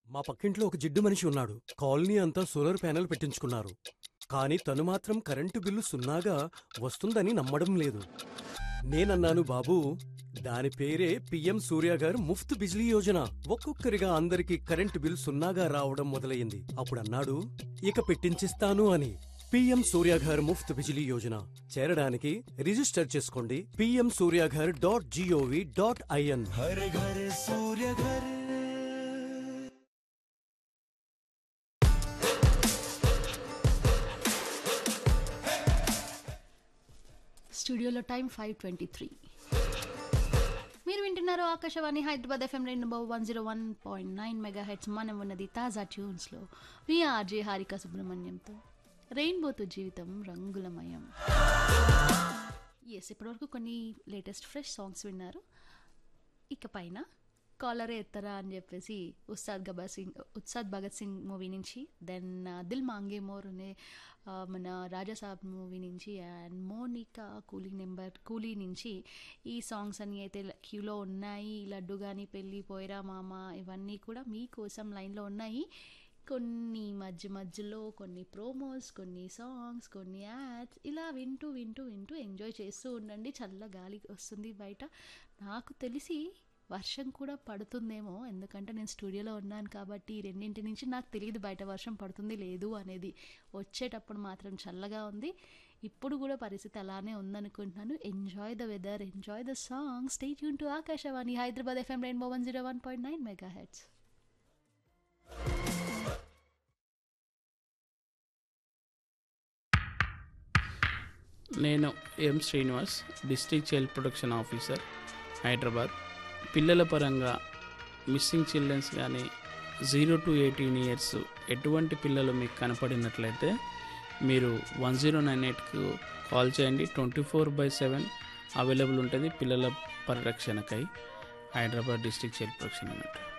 మా పక్కింట్లో ఒక జిడ్డు మనిషి ఉన్నాడు కాలనీ అంతా సోలార్ ప్యానెల్ పెట్టించుకున్నారు కానీ తను మాత్రం కరెంటు బిల్లు సున్నాగా వస్తుందని నమ్మడం లేదు నేనన్నాను బాబూ దాని పేరే పిఎం సూర్య గారు ముఫ్త్ బిజ్లీ యోజన ఒక్కొక్కరిగా అందరికి కరెంటు బిల్ సున్నాగా రావడం మొదలయ్యింది అప్పుడు అన్నాడు ఇక పెట్టించిస్తాను అని పిఎం సూర్యాఘర్ ముఫ్త్ బిజిలీ యోజన చేరడానికి రిజిస్టర్ చేసుకోండి PM Suryaghar dot GOV dot IN हर घर सूर्य घर స్టూడియోలో టైం ఫైవ్ ట్వంటీ త్రీ మీరు వింటున్నారు Akashvani Hyderabad FM number one zero one point nine mega heads మనం ఉన్నది తాజా ట్యూన్స్లో మీ ఆర్జే హారిక సుబ్రహ్మణ్యంతో రెయిన్బోతో జీవితం రంగులమయం ఎస్ ఇప్పటివరకు కొన్ని లేటెస్ట్ ఫ్రెష్ సాంగ్స్ విన్నారు ఇక పైన కాలరే ఎత్తరా అని చెప్పేసి ఉస్తాద్ గబర్ సింగ్ ఉత్సాద్ భగత్ సింగ్ మూవీ నుంచి దెన్ దిల్ మాంగే మోర్ అనే ఆ, మన రాజాసాబ్ మూవీ నుంచి అండ్ మోనికా కూలీ నెంబర్ కూలీ నుంచి ఈ సాంగ్స్ అన్ని అయితే క్యూలో ఉన్నాయి లడ్డు కానీ పెళ్ళి పోయిరా మామ ఇవన్నీ కూడా మీకోసం లైన్లో ఉన్నాయి కొన్ని మధ్య మధ్యలో కొన్ని ప్రోమోస్ కొన్ని సాంగ్స్ కొన్ని యాడ్స్ ఇలా వింటూ వింటూ వింటూ ఎంజాయ్ చేస్తూ ఉండండి చల్ల గాలి వస్తుంది బయట నాకు తెలిసి వర్షం కూడా పడుతుందేమో ఎందుకంటే నేను స్టూడియోలో ఉన్నాను కాబట్టి ఈ రెండింటి నుంచి నాకు తెలియదు బయట వర్షం పడుతుంది లేదు అనేది వచ్చేటప్పుడు మాత్రం చల్లగా ఉంది ఇప్పుడు కూడా పరిస్థితి అలానే ఉందనుకుంటున్నాను enjoy the weather enjoy the song stay tune to Akashvani Hyderabad FM rainbow one zero one point nine mega heads నేను M Srinivas district child protection officer Hyderabad పిల్లల పరంగా మిస్సింగ్ చిల్డ్రన్స్ కానీ జీరో టు ఎయిటీన్ ఇయర్స్ ఎటువంటి పిల్లలు మీకు కనపడినట్లయితే మీరు వన్ జీరో నైన్ ఎయిట్కు కాల్ చేయండి twenty four by seven available ఉంటుంది పిల్లల పరిరక్షణకై Hyderabad district child protection unit